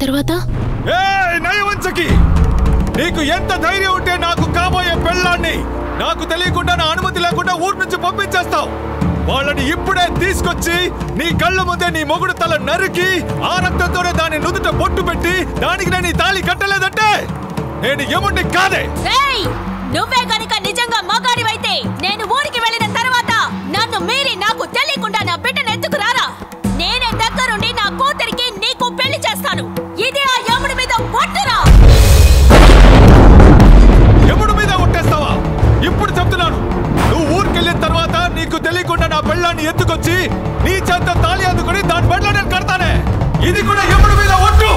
తర్వాత ఏయ్ నయవంచకి నీకు ఎంత ధైర్యం ఉంటే నాకు కాబోయే పెళ్ళాన్ని నాకు తెలియకుండా నా అనుమతి లేకుండా ఊరు నుంచి పంపించేస్తావు వాళ్ళని ఇప్పుడే తీసుకొచ్చి నీ కళ్ళ ముందే నీ మొగుడు తల నరికి ఆ రక్తంతోనే దాని నుదుట బొట్టు పెట్టి దానికి నేను ఈ తాళి కట్టలేదంటే నేను ఎముడిని కాదే ఏయ్ నువ్వే గనుక నిజంగా మగాడివైతే నేను ఊరికి వెళ్ళిన తర్వాత నన్ను మీరి నాకు తెలియకుండా నా బిడ్డను ఎత్తుకు రారా నేనే దగ్గరుండి నా కూతురికి నీకు పెళ్లి చేస్తాను ఇది ఆ యముడి మీద ఒట్టురా ఎముడు మీద కొట్టేస్తావా ఇప్పుడు చెప్తున్నాను నువ్వు ఊరికెళ్ళిన తర్వాత నీకు తెలియకుండా నా పెళ్ళాన్ని ఎత్తుకొచ్చి నీ చేత తాళి అందుకుని దాని పెళ్ళ నేను కడతానే ఇది కూడా ఎముడు మీద ఒట్టు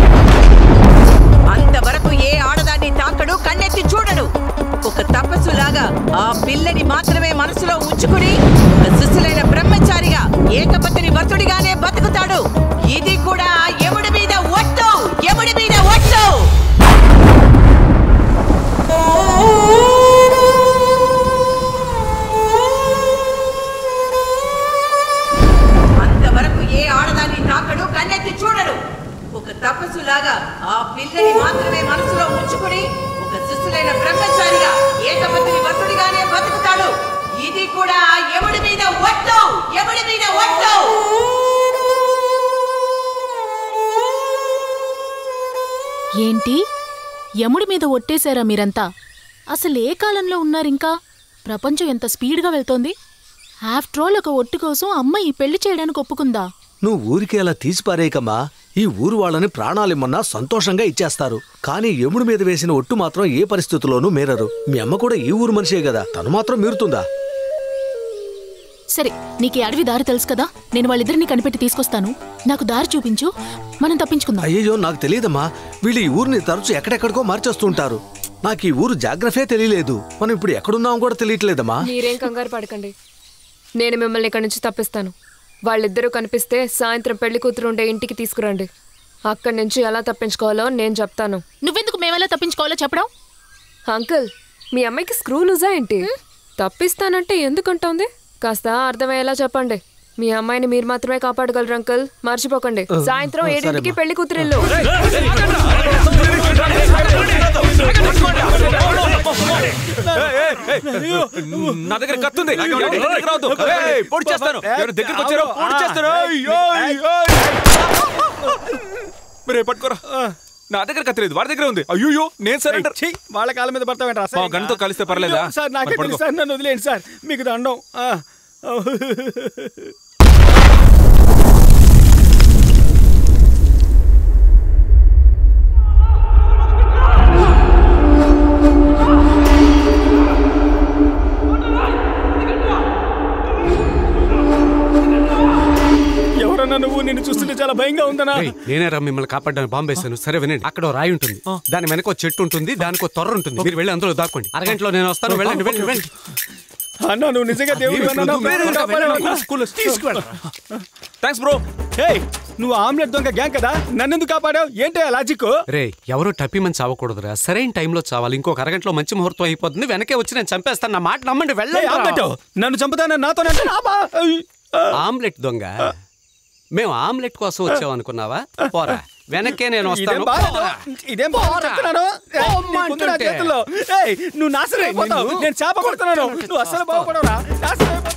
అంతవరకు ఏ ఆడదాన్ని తాకడు కన్నెత్తి చూడడు ఒక తపస్సులాగా ఆ పిల్లని మాత్రమే మనసులో ఉంచుకుని ఒక శిశులైన బ్రహ్మచారిగా ఏకపతిని వతుడిగానే బతుకుతాడు ఇది కూడా ఆ యముడి మీద ఒట్టు యముడి మీద ఒట్టు అంతవరకు ఏ ఆడదాన్ని తాకడు కన్నెత్తి చూడడు ఒక తపస్సులాగా ఆ పిల్లని మాత్రమే మనసులో ఉంచుకుని ఒక శిశులైన బ్రహ్మచారిగా ఏకపతిని వతుడిగానే బతుకుతాడు ఇది కూడా ఆ యముడి మీద ఒట్టు యముడి మీద ఒట్టు ఏంటి యముడి మీద ఒట్టేశారా మీరంతా అసలు ఏ కాలంలో ఉన్నారింకా ప్రపంచం ఎంత స్పీడ్గా వెళ్తోంది ఆఫ్టర్ ఆల్ ఒక ఒట్టు కోసం అమ్మ ఈ పెళ్లి చేయడానికి ఒప్పుకుందా నువ్వు ఊరికే అలా తీసిపారేయకమ్మా ఈ ఊరు వాళ్ళని ప్రాణాలిమ్మన్నా సంతోషంగా ఇచ్చేస్తారు కానీ యముడి మీద వేసిన ఒట్టు మాత్రం ఏ పరిస్థితుల్లోనూ మేరరు మీ అమ్మ కూడా ఈ ఊరు మనిషే కదా తను మాత్రం మీరుతుందా సరే నీకు ఈ అడవి దారి తెలుసు కదా నేను వాళ్ళిద్దరిని కనిపెట్టి తీసుకొస్తాను నాకు దారి చూపించు మనం తప్పించుకుందాం అయ్యో నాకు తెలియదమ్మా వీళ్ళు ఈ ఊరిని తరచు ఎక్కడెక్కడికో మార్చేస్తుంటారు నాకు ఈ ఊరు జాగ్రఫే తెలియలేదు మనం ఇప్పుడు ఎక్కడున్నాం కూడా తెలియట్లేదమ్మా మీరేం కంగారు పడకండి నేను మిమ్మల్ని ఇక్కడి నుంచి తప్పిస్తాను వాళ్ళిద్దరూ కనిపిస్తే సాయంత్రం పెళ్లి కూతురు ఉండే ఇంటికి తీసుకురండి అక్కడి నుంచి ఎలా తప్పించుకోవాలో నేను చెప్తాను నువ్వెందుకు మేమెలా తప్పించుకోవాలో చెప్పడం అంకుల్ మీ అమ్మాయికి స్క్రూ లూజా ఏంటి తప్పిస్తానంటే ఎందుకంటోంది కాస్త అర్థమయ్యేలా చెప్పండి మీ అమ్మాయిని మీరు మాత్రమే కాపాడగలరు అంకుల్ మర్చిపోకండి సాయంత్రం ఏడింటికి పెళ్లి కూతురిల్లు నా దగ్గర కత్తుంది ఎవరు దగ్గరికి రావద్దు. ఏయ్, పొడి చేస్తాను ఎవరు దగ్గరికి వచ్చారో పొడి చేస్తాను ఏయ్, ఏయ్, ఏయ్. మీరే పట్టుకోరా నా దగ్గర కత్తిలేదు వాడి దగ్గర ఉంది అయ్యో నేను సరెండర్ ఛీ, వాళ్ళ కాళ్ళ మీద పడతావేంట్రా మా గన్తో కలిస్తే పర్లేదా? అయ్యో, సార్ నాకే మరి పడుకో. తెలుసు సార్ నన్ను వదిలేండి సార్ మీకు దండం ఆ. ఎవరన్నా నువ్వు నిన్ను చూస్తుంటే చాలా భయంగా ఉందనా ఏయ్, నేనేరా మిమ్మల్ని కాపాడడానికి బాంబు వేశాను సరే వినండి అక్కడ ఓ రాయి ఉంటుంది దాని వెనక ఓ చెట్టు ఉంటుంది దానికి ఒక తొర్ర ఉంటుంది మీరు వెళ్ళి అందులో దాక్కోండి అరగంటలో నేను వస్తాను వెళ్ళండి వెళ్ళండి వెళ్ళండి అన్నా నువ్వు నిజంగా దేవుడు అన్నా థ్యాంక్స్ బ్రో హేయ్ నువ్వు ఆమ్లెట్ దొంగ గ్యాంగ్ కదా నన్నెందుకు కాపాడావు ఏంటి ఆ లాజిక్ రే ఎవరు టప్పి మంచి చావకూడదురా సరైన టైంలో చావాలి ఇంకొక అరగంటలో మంచి ముహూర్తం అయిపోతుంది వెనకే వచ్చి నేను చంపేస్తాను నా మాట నమ్మండి వెళ్ళండి రా. ఆమ్లెట్ నన్ను చంపుతానని నాతో ఆమ్లెట్ దొంగ మేము ఆమ్లెట్ కోసం వచ్చాం అనుకున్నావా పోరా వెనక్కే నేను ఇదేం వస్తాను బాగాలేదు. పోరా. ఇదేం బాగాలేదు చెప్తున్నాను. ఏయ్, నీ ముందు నా పోమ్మంటుంటే. చేతుల్లో. ఏయ్, నువ్వు నాశనం అయిపోతావు నేను చేప కొడుతున్నాను నువ్వు అస్సలు బాగుపడవురా నాశనం అయిపోతావు.